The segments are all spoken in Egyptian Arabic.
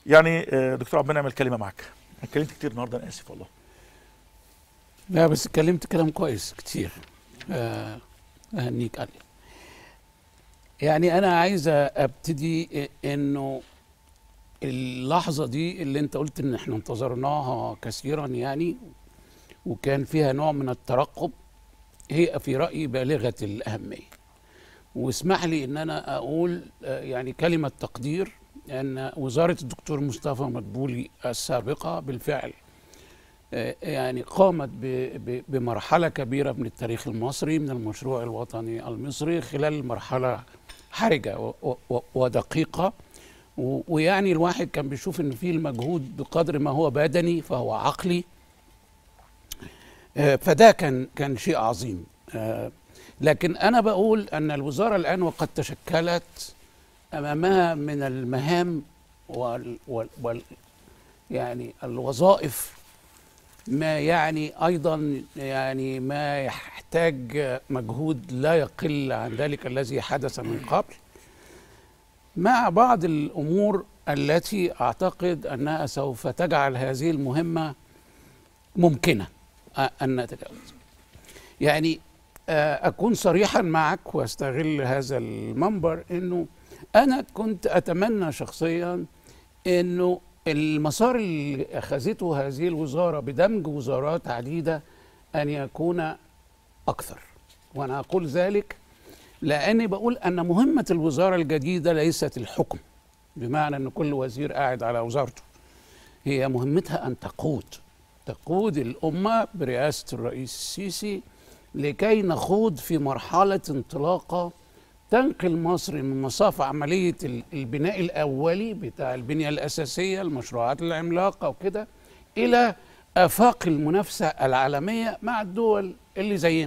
يعني آه، دكتور عبد المنعم الكلمه معك اتكلمت كتير النهارده انا اسف والله لا بس اتكلمت كلام كويس كتير آه، اهنيك عليه يعني انا عايز ابتدي انه اللحظه دي اللي انت قلت ان احنا انتظرناها كثيرا يعني وكان فيها نوع من الترقب هي في رايي بالغه الاهميه واسمح لي ان انا اقول آه، يعني كلمه تقدير ان وزاره الدكتور مصطفى مدبولي السابقه بالفعل آه، يعني قامت ب- ب- بمرحله كبيره من التاريخ المصري من المشروع الوطني المصري خلال مرحله حرجه و- و- ودقيقه و- ويعني الواحد كان بيشوف ان في المجهود بقدر ما هو بدني فهو عقلي آه، فده كان كان شيء عظيم آه، لكن انا بقول ان الوزاره الان وقد تشكلت امامها من المهام وال, وال, وال يعني الوظائف ما يعني ايضا يعني ما يحتاج مجهود لا يقل عن ذلك الذي حدث من قبل مع بعض الامور التي اعتقد انها سوف تجعل هذه المهمه ممكنه أ- ان نتجاوز يعني آه، اكون صريحا معك واستغل هذا المنبر انه انا كنت اتمنى شخصيا انه المسار اللي اخذته هذه الوزاره بدمج وزارات عديده ان يكون اكثر وانا اقول ذلك لاني بقول ان مهمه الوزاره الجديده ليست الحكم بمعنى ان كل وزير قاعد على وزارته هي مهمتها ان تقود تقود الامه برئاسه الرئيس السيسي لكي نخوض في مرحله انطلاقه تنقل مصر من مصاف عمليه ال- البناء الاولي بتاع البنيه الاساسيه المشروعات العملاقه وكده الى افاق المنافسه العالميه مع الدول اللي زينا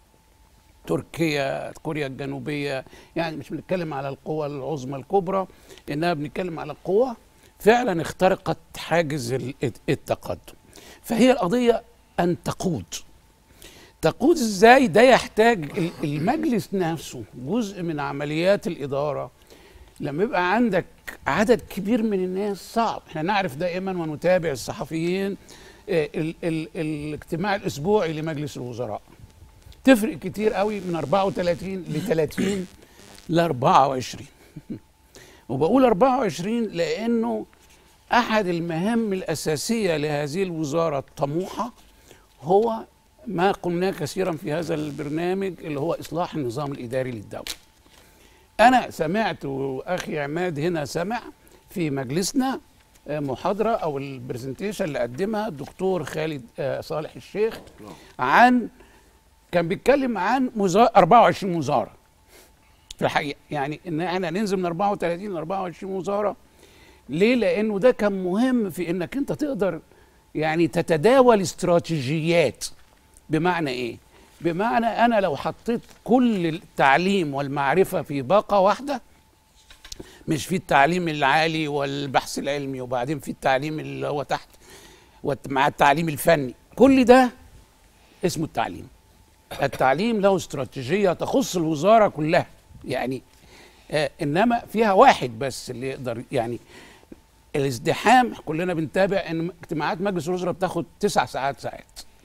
تركيا كوريا الجنوبيه يعني مش بنتكلم على القوى العظمى الكبرى انما بنتكلم على قوى فعلا اخترقت حاجز ال- التقدم فهي القضيه ان تقود تقود ازاي ده يحتاج ال- المجلس نفسه جزء من عمليات الاداره لما يبقى عندك عدد كبير من الناس صعب احنا نعرف دائما ونتابع الصحفيين آه، ال ال الاجتماع الاسبوعي لمجلس الوزراء تفرق كتير قوي من 34 ل 30 ل 24 وبقول 24 لانه احد المهام الاساسيه لهذه الوزاره الطموحه هو ما قلناه كثيرا في هذا البرنامج اللي هو اصلاح النظام الاداري للدوله. انا سمعت واخي عماد هنا سمع في مجلسنا آه، محاضره او البرزنتيشن اللي قدمها الدكتور خالد آه، صالح الشيخ عن كان بيتكلم عن مزا... 24 وزاره في الحقيقه يعني ان احنا ننزل من 34 ل 24 وزاره ليه؟ لانه ده كان مهم في انك انت تقدر يعني تتداول استراتيجيات بمعنى ايه؟ بمعنى انا لو حطيت كل التعليم والمعرفه في باقه واحده مش في التعليم العالي والبحث العلمي وبعدين في التعليم اللي هو تحت وت- مع التعليم الفني كل ده اسمه التعليم التعليم له استراتيجيه تخص الوزاره كلها يعني آه انما فيها واحد بس اللي يقدر يعني الازدحام كلنا بنتابع ان اجتماعات مجلس الوزراء بتاخد تسع ساعات ساعات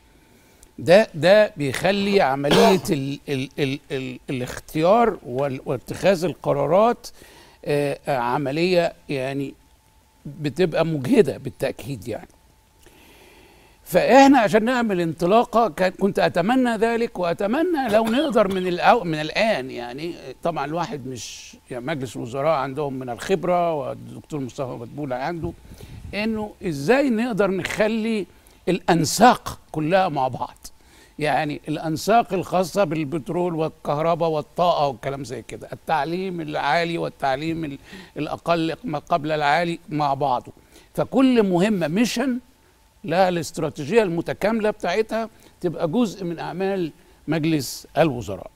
ده ده بيخلي عمليه ال ال ال ال الاختيار وال- واتخاذ القرارات آه آه، عمليه يعني بتبقى مجهده بالتاكيد يعني فاحنا عشان نعمل انطلاقه كان كنت اتمنى ذلك واتمنى لو نقدر من الأو من الان يعني طبعا الواحد مش يعني مجلس الوزراء عندهم من الخبره والدكتور مصطفى مدبولة عنده انه ازاي نقدر نخلي الانساق كلها مع بعض يعني الانساق الخاصه بالبترول والكهرباء والطاقه والكلام زي كده التعليم العالي والتعليم ال- الاقل ما قبل العالي مع بعضه فكل مهمه ميشن لها الاستراتيجيه المتكامله بتاعتها تبقى جزء من اعمال مجلس الوزراء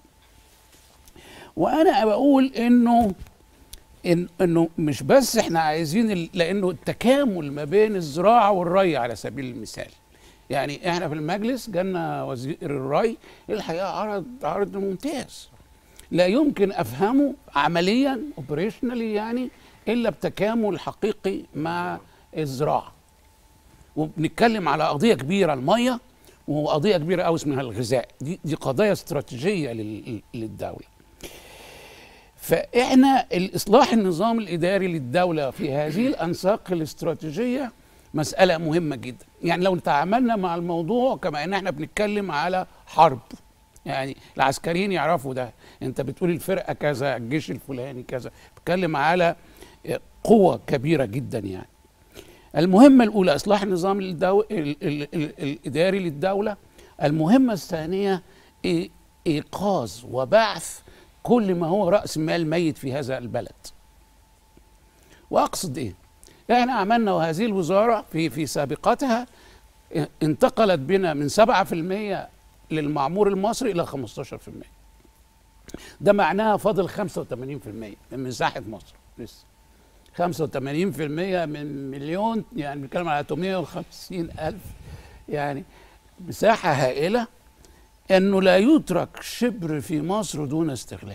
وانا بقول انه إن انه مش بس احنا عايزين ال- لانه التكامل ما بين الزراعه والري على سبيل المثال يعني احنا في المجلس جالنا وزير الري الحقيقه عرض عرض ممتاز لا يمكن افهمه عمليا اوبريشنالي يعني الا بتكامل حقيقي مع الزراعه وبنتكلم على قضيه كبيره الميه وقضيه كبيره قوي اسمها الغذاء دي دي قضايا استراتيجيه لل- للدوله فاحنا الاصلاح النظام الاداري للدوله في هذه الانساق الاستراتيجيه مساله مهمه جدا يعني لو تعاملنا مع الموضوع كما ان احنا بنتكلم على حرب يعني العسكريين يعرفوا ده انت بتقول الفرقه كذا الجيش الفلاني كذا بتتكلم على قوه كبيره جدا يعني المهمه الاولى اصلاح النظام الدو... ال... ال... ال... الاداري للدوله المهمه الثانيه إي- ايقاظ وبعث كل ما هو راس مال ميت في هذا البلد واقصد ايه احنا عملنا وهذه الوزاره في في سابقتها انتقلت بنا من 7% للمعمور المصري الى 15% ده معناها فاضل 85% من مساحه مصر لسه 85% من مليون يعني بنتكلم على 850 ألف يعني مساحة هائلة أنه لا يترك شبر في مصر دون استغلال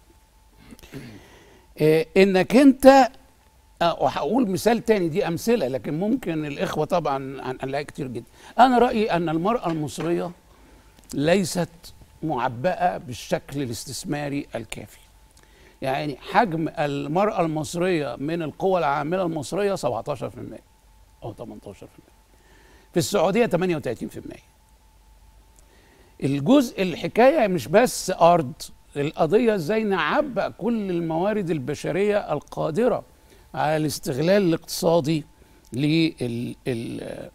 إيه انك انت آه، وهقول مثال تاني دي امثله لكن ممكن الاخوه طبعا هن- هنلاقي كتير جدا انا رايي ان المراه المصريه ليست معبأة بالشكل الاستثماري الكافي يعني حجم المرأة المصرية من القوى العاملة المصرية 17% أو 18% في السعودية 38% الجزء الحكاية مش بس أرض القضية ازاي نعبأ كل الموارد البشرية القادرة على الاستغلال الاقتصادي لل ال-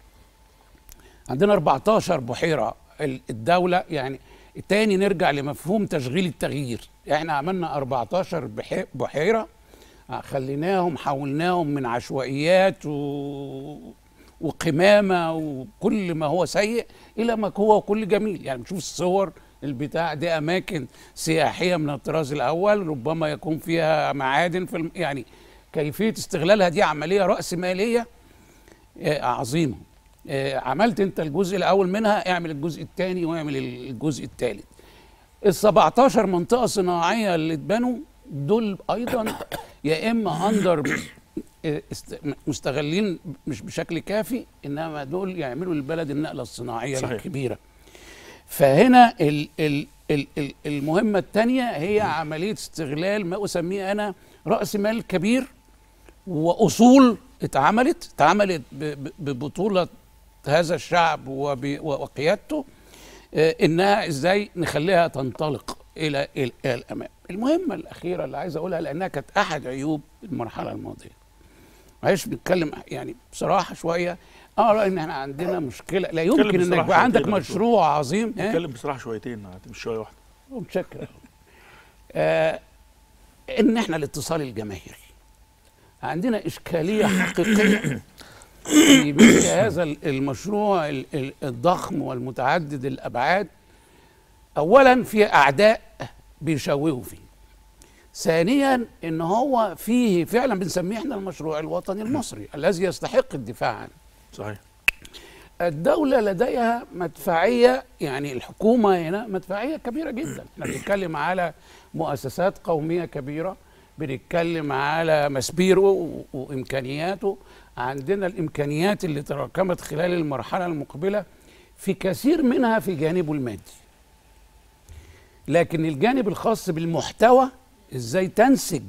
عندنا 14 بحيرة ال- الدولة يعني تاني نرجع لمفهوم تشغيل التغيير احنا عملنا 14 بحي- بحيرة آه، خليناهم حولناهم من عشوائيات و... وقمامة وكل ما هو سيء إلى ما هو كل جميل يعني بنشوف الصور البتاع دي أماكن سياحية من الطراز الأول ربما يكون فيها معادن في الم... يعني كيفية استغلالها دي عملية رأس مالية آه، عظيمة آه، عملت انت الجزء الاول منها اعمل الجزء الثاني واعمل الجزء الثالث ال 17 منطقه صناعيه اللي اتبنوا دول ايضا يا اما اندر است- مستغلين مش بشكل كافي انما دول يعملوا للبلد النقله الصناعيه صحيح. الكبيره فهنا ال ال ال ال المهمه الثانيه هي عمليه استغلال ما اسميه انا راس مال كبير واصول اتعملت اتعملت ب- ب- ببطوله هذا الشعب وب- وقيادته آه، انها ازاي نخليها تنطلق الى الى إلى الامام. المهمه الاخيره اللي عايز اقولها لانها كانت احد عيوب المرحله الماضيه. معلش بنتكلم يعني بصراحه شويه انا رايي ان احنا عندنا مشكله لا يمكن انك بصراحة يبقى عندك شويتين يا دكتور. مشروع عظيم ها؟ نتكلم بصراحه شويتين مش شويه واحده متشكر آه ان احنا الاتصال الجماهيري عندنا اشكاليه حقيقيه في مثل هذا ال- المشروع ال- ال- الضخم والمتعدد الابعاد اولا في اعداء بيشوهوا فيه ثانيا ان هو فيه فعلا بنسميه احنا المشروع الوطني المصري الذي يستحق الدفاع عنه صحيح الدولة لديها مدفعية يعني الحكومة هنا مدفعية كبيرة جدا احنا بنتكلم على مؤسسات قومية كبيرة بنتكلم على مسبيره و- وإمكانياته عندنا الإمكانيات اللي تراكمت خلال المرحلة المقبلة في كثير منها في جانبه المادي لكن الجانب الخاص بالمحتوى ازاي تنسج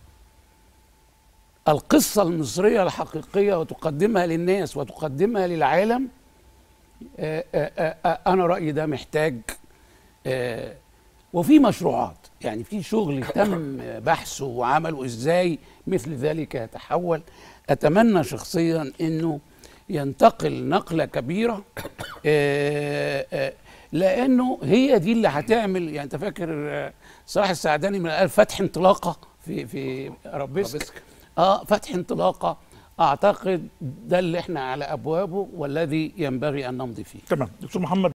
القصة المصرية الحقيقية وتقدمها للناس وتقدمها للعالم آه، آه، آه، آه، أنا رأيي ده محتاج آه، وفي مشروعات يعني في شغل تم بحثه وعمله ازاي مثل ذلك يتحول أتمنى شخصيا أنه ينتقل نقلة كبيرة آه، آه، لأنه هي دي اللي هتعمل يعني أنت فاكر آه، صلاح السعداني من قال فتح انطلاقة في في ربسك اه فتح انطلاقه اعتقد ده اللي احنا على ابوابه والذي ينبغي ان نمضي فيه تمام دكتور محمد